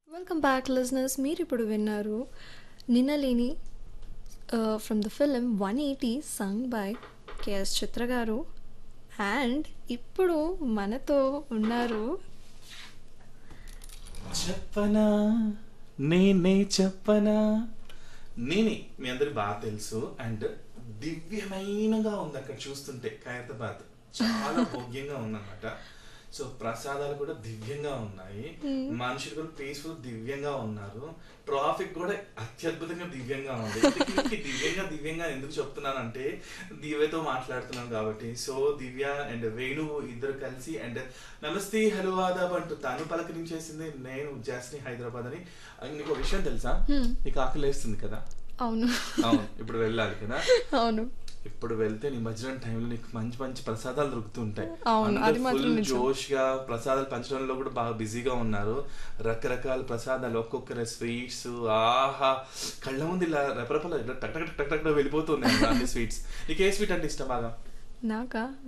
Welcome back listeners మీరు ఇప్పుడు విన్నారు నిన్నలేని from the film one eighty sung by KS Chithra గారు అండ్ ఇప్పుడు మనతో ఉన్నారు చెప్పనా నేనే చెప్పనా నేనే మీ అందరికి బాగా తెలుసు అండ్ దివ్యమైనగా ఉంది అక్కడ చూస్తుంటే ఖైరతాబాద్ చాలా భోగ్యంగా ఉందన్నమాట సో ప్రసాదాలు కూడా దివ్యంగా ఉన్నాయి మనుషులు కూడా పీస్ఫుల్ దివ్యంగా ఉన్నారు ట్రాఫిక్ కూడా అత్యద్భుతంగా దివ్యంగా ఉంది ఇంతకీ దివ్యంగా దివ్యంగా ఎందుకు చెప్తున్నానంటే దివ్యతో మాట్లాడుతున్నాను కాబట్టి సో దివ్య అండ్ వేణు ఇద్దరు కలిసి అండ్ నమస్తే హలో ఆదాబ్ అంటూ తను పలకరించేసింది నేను జాస్ని హైదరాబాద్ అని అండ్ నీకు ఒక విషయం తెలుసా నీకు ఆకలి వేస్తుంది కదా అవును అవును ఇప్పుడు వెళ్ళాలి కదా అవును ఇప్పుడు వెళ్తే నిమజ్జనం టైంలో నీకు మంచి మంచి ప్రసాదాలు దొరుకుతుంటాయి అవును, అందరూ అది మాత్రం full నిజం. జోష్ గా ప్రసాదాలు పంచడంలో కూడా బాగా బిజీగా ఉన్నారు రకరకాల ప్రసాదాలు ఒక్కొక్కరి స్వీట్స్ ఆహా కళ్ళ ముందు ఇలా రెపరెపల ఇలా టక్ టక్ టక్ టక్ టక్ వెళ్ళిపోతున్నాయి అన్ని స్వీట్స్ నీకు ఏ స్వీట్ అంటే ఇష్టం బాగా నాకా